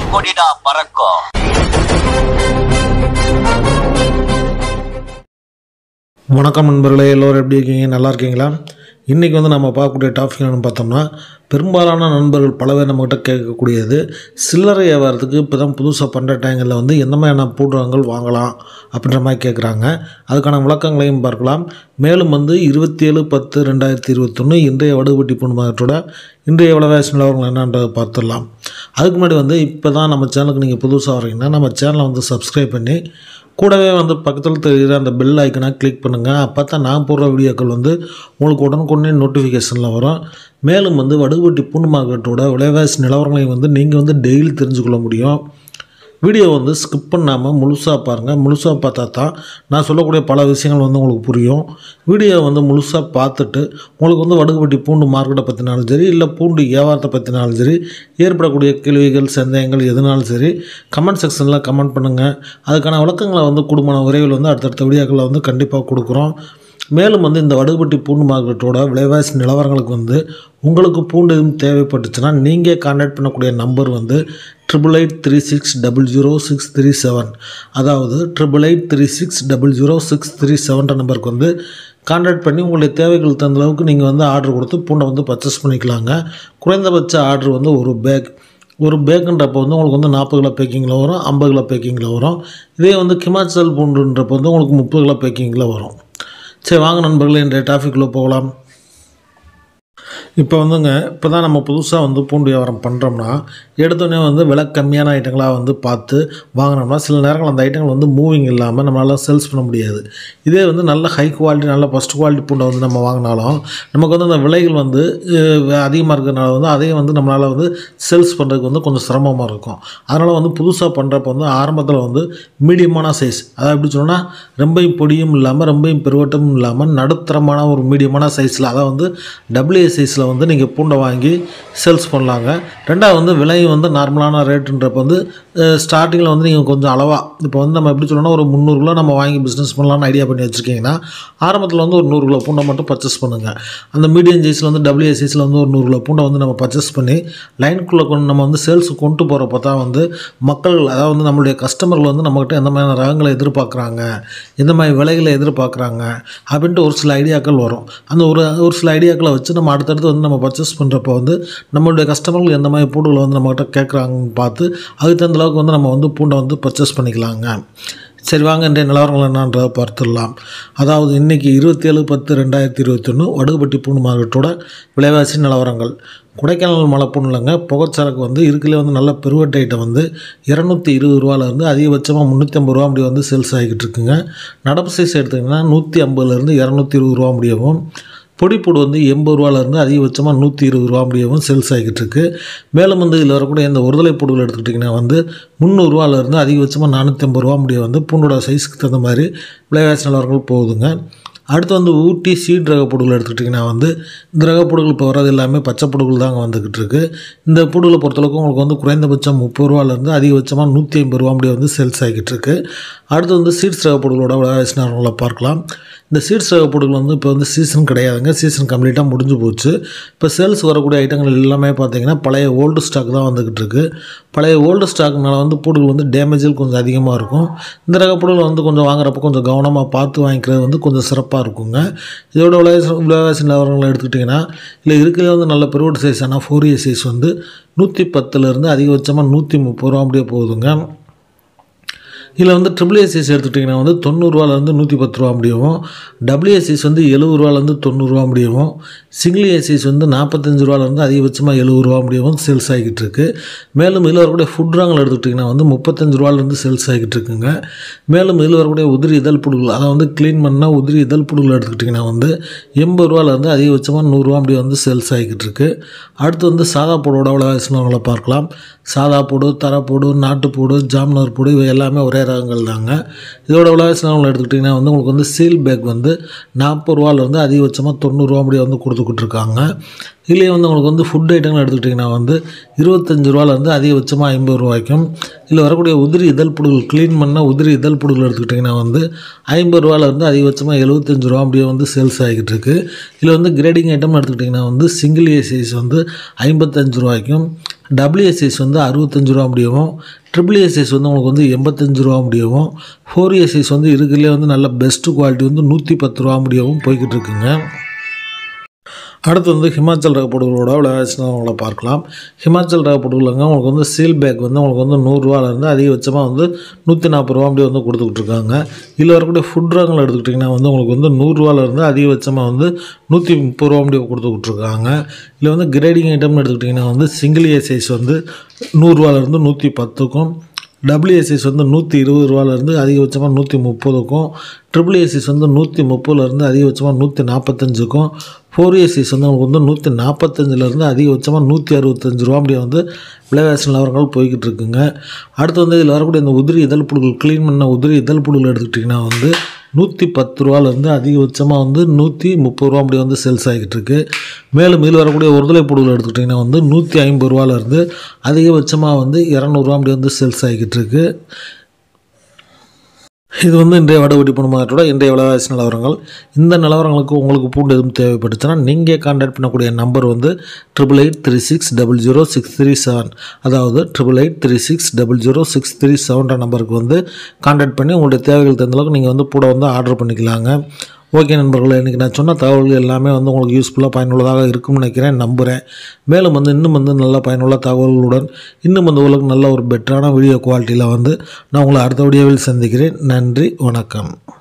கொடிடா பறக்கும் வணக்கம் நண்பர்களே எல்லோரும் எப்படி இருக்கீங்க நல்லா இருக்கீங்களா இன்றைக்கி வந்து நம்ம பார்க்கக்கூடிய டாபிக் என்னன்னு பார்த்தோம்னா பெரும்பாலான நண்பர்கள் பல பேர் நம்மகிட்ட கேட்கக்கூடியது சில்லறை வியாபாரத்துக்கு இப்போ தான் புதுசாக பண்ணுற டைங்களில் வந்து எந்த மாதிரியான பூட்டுரங்கள் வாங்கலாம் அப்படின்ற மாதிரி கேட்குறாங்க அதுக்கான விளக்கங்களையும் பார்க்கலாம் மேலும் வந்து இருபத்தி ஏழு பத்து ரெண்டாயிரத்தி இருபத்தொன்று இன்றைய வடுகுபட்டி பொன்மாகத்தோட இன்றைய விலைவாசி நிலவரங்கள் என்னன்றதை பார்த்துடலாம் அதுக்கு முன்னாடி வந்து இப்போ தான் நம்ம சேனலுக்கு நீங்கள் புதுசாக வரீங்கன்னா நம்ம சேனலை வந்து சப்ஸ்கிரைப் பண்ணி கூடவே வந்து பக்கத்தில் தெரிகிற அந்த பெல் ஐக்கனை கிளிக் பண்ணுங்கள் அப்போ தான் நான் போடுற வீடியோக்கள் வந்து உங்களுக்கு உடனுக்குடனே நோட்டிஃபிகேஷனில் வரும் மேலும் வந்து வடுகுபட்டி பூண்டு மார்க்கெட்டோட விலைவாசி நிலவரங்களை வந்து நீங்கள் வந்து டெய்லி தெரிஞ்சுக்கொள்ள முடியும் வீடியோ வந்து ஸ்கிப் பண்ணாமல் முழுசாக பாருங்கள் முழுசாக பார்த்தா தான் நான் சொல்லக்கூடிய பல விஷயங்கள் வந்து உங்களுக்கு புரியும் வீடியோ வந்து முழுசாக பார்த்துட்டு உங்களுக்கு வந்து வடுகுபட்டி பூண்டு மார்க்கெட்டை பற்றினாலும் சரி இல்லை பூண்டு வியாபாரத்தை பற்றினாலும் சரி ஏற்படக்கூடிய கேள்விகள் சந்தேகங்கள் எதுனாலும் சரி கமெண்ட் செக்ஷனில் கமெண்ட் பண்ணுங்கள் அதுக்கான விளக்கங்களை வந்து குடும்பம் விரைவில் வந்து அடுத்தடுத்த வீடியோக்களில் வந்து கண்டிப்பாக கொடுக்குறோம் மேலும் வந்து இந்த வடுகுபட்டி பூண்டு மார்க்கெட்டோட விலைவாசி நிலவரங்களுக்கு வந்து உங்களுக்கு பூண்டு எதுவும் தேவைப்பட்டுச்சுன்னா நீங்கள் கான்டாக்ட் பண்ணக்கூடிய நம்பர் வந்து triple eight three six double zero six three seven அதாவது triple eight three six double zero six three செவன்ற நம்பருக்கு வந்து கான்டாக்ட் பண்ணி உங்களுடைய தேவைகள் தகுந்த அளவுக்கு நீங்கள் வந்து ஆர்டர் கொடுத்து பூண்டை வந்து பர்ச்சேஸ் பண்ணிக்கலாங்க குறைந்தபட்ச ஆர்டர் வந்து ஒரு பேக் ஒரு பேக்குன்றப்போ வந்து உங்களுக்கு வந்து நாற்பது கிலோ பேக்கிங்கில் வரும் ஐம்பது கிலோ பேக்கிங்கில் வரும் இதே வந்து கிமாச்சல் பூண்டுன்றப்போ வந்து உங்களுக்கு முப்பது கிலோ பேக்கிங்கில் வரும் சரி வாங்க நண்பர்களே இன்றைய டாபிக்குள்ளே போகலாம் இப்போ வந்துங்க இப்போ தான் நம்ம புதுசாக வந்து பூண்டு வியாபாரம் பண்ணுறோம்னா எடுத்தோடனே வந்து விலை கம்மியான ஐட்டங்களாக வந்து பார்த்து வாங்கினோம்னா சில நேரங்கள் அந்த ஐட்டங்கள் வந்து மூவிங் இல்லாமல் நம்மளால் சேல்ஸ் பண்ண முடியாது இதே வந்து நல்ல ஹை குவாலிட்டி நல்ல ஃபஸ்ட் குவாலிட்டி பூண்டை வந்து நம்ம வாங்கினாலும் நமக்கு வந்து அந்த விலைகள் வந்து அதிகமாக இருக்கிறனால வந்து அதையும் வந்து நம்மளால் வந்து சேல்ஸ் பண்ணுறதுக்கு வந்து கொஞ்சம் சிரமமாக இருக்கும் அதனால் வந்து புதுசாக பண்ணுறப்ப வந்து ஆரம்பத்தில் வந்து மீடியமான சைஸ் அதாவது எப்படி சொன்னால் ரொம்பையும் பொடியும் இல்லாமல் ரொம்பையும் பெருவட்டமும் இல்லாமல் நடுத்தரமான ஒரு மீடியமான சைஸில் அதாவது வந்து டபிள்யூ சைஸில் வந்து நீங்கள் பூண்டை வாங்கி சேல்ஸ் பண்ணலாங்க ரெண்டாவது வந்து விலையும் வந்து நார்மலான ரேட்டுன்றப்ப வந்து ஸ்டார்டிங்கில் வந்து நீங்கள் கொஞ்சம் அளவாக இப்போ வந்து நம்ம எப்படி சொல்லணும்னா ஒரு முந்நூறு கிலோ நம்ம வாங்கி பிஸ்னஸ் பண்ணலாம்னு ஐடியா பண்ணி வச்சுருக்கீங்கன்னா ஆரம்பத்தில் வந்து ஒரு நூறு கிலோ பூண்டை மட்டும் பர்ச்சேஸ் பண்ணுங்கள் அந்த மீடியம் சைஸில் வந்து டபிள்யூ சைஸில் வந்து ஒரு நூறு கிலோ பூண்டை வந்து நம்ம பர்ச்சேஸ் பண்ணி லைனுக்குள்ளே கொண்டு நம்ம வந்து சேல்ஸ் கொண்டு போகிறப்ப தான் வந்து மக்கள் அதாவது வந்து நம்மளுடைய கஸ்டமர்கள் வந்து நம்மக்கிட்ட எந்த மாதிரியான ரகங்களை எதிர்பார்க்குறாங்க எந்த மாதிரி விலைகளை எதிர்பார்க்குறாங்க அப்படின்ட்டு ஒரு சில ஐடியாக்கள் வரும் அந்த ஒரு ஒரு சில ஐடியாக்களை வச்சு நம்ம அடுத்தடுத்து வந்து நம்ம பர்ச்சேஸ் பண்ணுறப்போ வந்து நம்மளுடைய கஸ்டமர்கள் எந்த மாதிரி பூண்டுகளை வந்து நம்மக்கிட்ட கேட்குறாங்கன்னு பார்த்து அதுக்கு தகுந்த அளவுக்கு வந்து நம்ம வந்து பூண்டை வந்து பர்ச்சேஸ் பண்ணிக்கலாங்க சரி வாங்க இன்றைய நிலவரங்கள் என்னன்றதை பார்த்துடலாம் அதாவது இன்றைக்கி இருபத்தேழு பத்து ரெண்டாயிரத்தி இருபத்தொன்று வடுகுபட்டி பூண்டு மார்க்கெட்டோட விலைவாசி நிலவரங்கள் கொடைக்கானல் மலை பூண்டுலங்க புகைச்சரக்கு வந்து இருக்குல்ல வந்து நல்ல பெருவட்டை ஐட்டம் வந்து இரநூத்தி இருபது ரூபாலேருந்து அதிகபட்சமாக முந்நூற்றி ஐம்பது ரூபா முடிய வந்து சேல்ஸ் ஆகிக்கிட்டு இருக்குங்க நடப்பு சைஸ் எடுத்திங்கன்னா நூற்றி ஐம்பதுலேருந்து இரநூத்தி இருபது ரூபா முடியவும் பொடிப்பூடு வந்து எண்பது ரூபாலேருந்து அதிகபட்சமாக நூற்றி இருபது ரூபா முடியவும் சேல்ஸ் ஆகிட்டு இருக்கு மேலும் வந்து இதில் வரக்கூடிய இந்த ஒருதலை பூடுகள் எடுத்துக்கிட்டிங்கன்னா வந்து முந்நூறுரூவாலேருந்து அதிகபட்சமாக நானூற்றி ஐம்பது ரூபா முடிய வந்து பூண்டோட சைஸ்க்கு தகுந்த மாதிரி விலைவாசி நிலவரங்கள் போகுதுங்க அடுத்து வந்து ஊட்டி சீட் ரக பொருட்கள் எடுத்துக்கிட்டிங்கன்னா வந்து இந்த ரக பொருட்கள் இப்போ வர்றது எல்லாமே பச்சை பொருட்கள் தாங்க வந்துக்கிட்டு இருக்கு இந்த பொருட்களை பொறுத்தளவுக்கு உங்களுக்கு வந்து குறைந்தபட்சம் முப்பது ரூபாலேருந்து அதிகபட்சமாக நூற்றி ஐம்பது ரூபா முடிய வந்து சேல்ஸ் ஆகிட்டு இருக்கு அடுத்து வந்து சீட்ஸ் ரக பொருட்களோட விலைவாசி நிலவரங்களை பார்க்கலாம் இந்த சீட்ஸ் ரக பொருட்கள் வந்து இப்போ வந்து சீசன் கிடையாதுங்க சீசன் கம்ப்ளீட்டாக முடிஞ்சு போச்சு இப்போ சேல்ஸ் வரக்கூடிய ஐட்டங்கள் எல்லாமே பார்த்தீங்கன்னா பழைய ஓல்டு ஸ்டாக் தான் வந்துக்கிட்டு இருக்கு பழைய ஓல்டு ஸ்டாக்னால வந்து பொருட்கள் வந்து டேமேஜில் கொஞ்சம் அதிகமாக இருக்கும் இந்த ரக பொருட்கள் வந்து கொஞ்சம் வாங்குறப்ப கொஞ்சம் கவனமாக பார்த்து வாங்கிக்கிறது வந்து கொஞ்சம் சிறப்பாக இருக்குங்க இதோட விலைவாசி விலைவாசி நிலவரங்களை எடுத்துக்கிட்டிங்கன்னா இல்லை இருக்கிறது வந்து நல்ல பெருவோட்டு சைஸ் ஆனால் ஃபோர் இயர் சைஸ் வந்து நூற்றி பத்துலேருந்து அதிகபட்சமாக நூற்றி முப்பது ரூபா அப்படியே போகுதுங்க இதில் வந்து ட்ரிபிள் ஏசிஎஸ் எடுத்துக்கிட்டிங்கன்னா வந்து தொண்ணூறுரூவாலேருந்து நூற்றி பத்து ரூபா முடியும் டபிள்யூஎஸ்சிஸ் வந்து எழுபது ரூபாலேருந்து தொண்ணூறுரூவா முடியும் சிங்கிள் ஏசிஎஸ் வந்து நாற்பத்தஞ்சு ரூபாலேருந்து அதிகபட்சமாக எழுபது ரூபா முடியும் சேல்ஸ் ஆகிட்டு இருக்கு மேலும் இதில் வரக்கூடிய ஃபுட் ராங்கல் எடுத்துக்கிட்டிங்கன்னா வந்து முப்பத்தஞ்சு ரூபாலேருந்து சேல்ஸ் ஆகிட்டு இருக்குங்க மேலும் இதில் வரக்கூடிய உதிரி இதழ் புடுகள் அதை வந்து க்ளீன் பண்ணால் உதிரி இதழ் புடுகள் எடுத்துக்கிட்டிங்கன்னா வந்து எண்பது ரூபாலேருந்து அதிகபட்சமாக நூறுரூவா அப்படி வந்து சேல்ஸ் ஆகிட்டு இருக்கு அடுத்து வந்து சாதா போடோட விலைவாசினவங்களை பார்க்கலாம் சாதா போடு தரப்போடு நாட்டுப்பூடு ஜாம்னர் பூடு இவை எல்லாமே ஒரே ரகங்கள் தாங்க இதோட விலைவாசி நிலவரங்களை எடுத்துக்கிட்டிங்கன்னா வந்து உங்களுக்கு வந்து சீல் பேக் வந்து நாற்பது ரூபாலேருந்து அதிகபட்சமாக தொண்ணூறுரூவா முடிய வந்து கொடுத்துட்டு கொடுத்துக்கிட்டு இருக்காங்க இதுலேயே வந்து உங்களுக்கு வந்து ஃபுட் ஐட்டங்கள் எடுத்துக்கிட்டிங்கன்னா வந்து இருபத்தஞ்சு ரூபாலேருந்து அதிகபட்சமாக ஐம்பது ரூபாய்க்கும் இதில் வரக்கூடிய உதிரி இதழ் புடுகள் க்ளீன் பண்ண உதிரி இதழ் புடுகள் எடுத்துக்கிட்டிங்கன்னா வந்து ஐம்பது ரூபாலேருந்து அதிகபட்சமாக எழுபத்தஞ்சு ரூபா அப்படியே வந்து சேல்ஸ் ஆகிட்டு இருக்கு இதில் வந்து கிரேடிங் ஐட்டம் எடுத்துக்கிட்டிங்கன்னா வந்து சிங்கிள் ஏ சைஸ் வந்து ஐம்பத்தஞ்சு ரூபாய்க்கும் டபிள்யூஎஸ்எஸ் வந்து அறுபத்தஞ்சு ரூபா முடியவும் ட்ரிபிள் ஏசிஎஸ் வந்து உங்களுக்கு வந்து எண்பத்தஞ்சு ரூபா முடியவும் ஃபோர் ஏசிஎஸ் வந்து இருக்கிறதுலே வந்து நல்ல பெஸ்ட்டு குவாலிட்டி வந்து நூற்றி பத்து ரூபா முடியவும் போய்கிட்டு இருக்குங்க அடுத்து வந்து ஹிமாச்சல் ரக பொருட்களோட விளையாட்டு உங்களை பார்க்கலாம் ஹிமாச்சல் ரக பொருட்களுங்க உங்களுக்கு வந்து சீல் பேக் வந்து உங்களுக்கு வந்து நூறுரூவாலேருந்து அதிகபட்சமாக வந்து நூற்றி நாற்பது ரூபா அப்படி வந்து கொடுத்துக்கிட்டு இருக்காங்க இதில் வரக்கூடிய ஃபுட் ரகங்கள் எடுத்துக்கிட்டிங்கன்னா வந்து உங்களுக்கு வந்து நூறுரூவாலேருந்து அதிகபட்சமாக வந்து நூற்றி முப்பது ரூபா அப்படி கொடுத்துக்கிட்டு இருக்காங்க இதில் வந்து கிரேடிங் ஐட்டம்னு எடுத்துக்கிட்டிங்கன்னா வந்து சிங்கிள் ஏ சைஸ் வந்து நூறுரூவாலேருந்து நூற்றி பத்துக்கும் டபிள்யூஎஸ்எஸ் வந்து நூற்றி இருபது ரூபாலேருந்து அதிகபட்சமாக நூற்றி முப்பதுக்கும் ட்ரிபிள் ஏசிஸ் வந்து நூற்றி முப்பதுலேருந்து அதிகபட்சமாக நூற்றி நாற்பத்தஞ்சுக்கும் ஃபோர் ஏசிஸ் வந்து உங்களுக்கு வந்து நூற்றி நாற்பத்தஞ்சிலேருந்து அதிகபட்சமாக நூற்றி அறுபத்தஞ்சு ரூபா அப்படியே வந்து விலைவாசி நிலவரங்கள் போய்கிட்டு இருக்குங்க அடுத்து வந்து இதில் வரக்கூடிய இந்த உதிரி இதழ் புழுகள் க்ளீன் பண்ண உதிரி இதழ் புழுகள் எடுத்துக்கிட்டிங்கன்னா வந்து நூற்றி பத்து ரூபாலேருந்து அதிகபட்சமாக வந்து நூற்றி முப்பது ரூபா அப்படி வந்து சேல்ஸ் ஆகிட்டு இருக்கு மேலும் இதில் வரக்கூடிய ஒருதலை புழுகள் எடுத்துக்கிட்டிங்கன்னா வந்து நூற்றி ஐம்பது ரூபாலேருந்து அதிகபட்சமாக வந்து இரநூறுவா அப்படி வந்து சேல்ஸ் ஆகிட்டு இருக்கு இது வந்து இன்றைய வடவெடி பணமாற்றோட இன்றைய விலைவாசி நிலவரங்கள் இந்த நிலவரங்களுக்கு உங்களுக்கு பூண்டு எதுவும் தேவைப்பட்டுச்சுன்னா நீங்கள் கான்டாக்ட் பண்ணக்கூடிய நம்பர் வந்து triple eight three six double zero six three seven அதாவது triple eight three six double zero six three செவன்ற நம்பருக்கு வந்து கான்டாக்ட் பண்ணி உங்களுடைய தேவைகள் தகுந்த அளவுக்கு நீங்கள் வந்து பூட வந்து ஆர்டர் பண்ணிக்கலாங்க ஓகே நண்பர்களே இன்றைக்கி நான் சொன்ன தகவல்கள் எல்லாமே வந்து உங்களுக்கு யூஸ்ஃபுல்லாக பயனுள்ளதாக இருக்கும்னு நினைக்கிறேன் நம்புகிறேன் மேலும் வந்து இன்னும் வந்து நல்ல பயனுள்ள தகவல்களுடன் இன்னும் வந்து உங்களுக்கு நல்ல ஒரு பெட்டரான வீடியோ குவாலிட்டியில் வந்து நான் உங்களை அடுத்த வீடியோவில் சந்திக்கிறேன் நன்றி வணக்கம்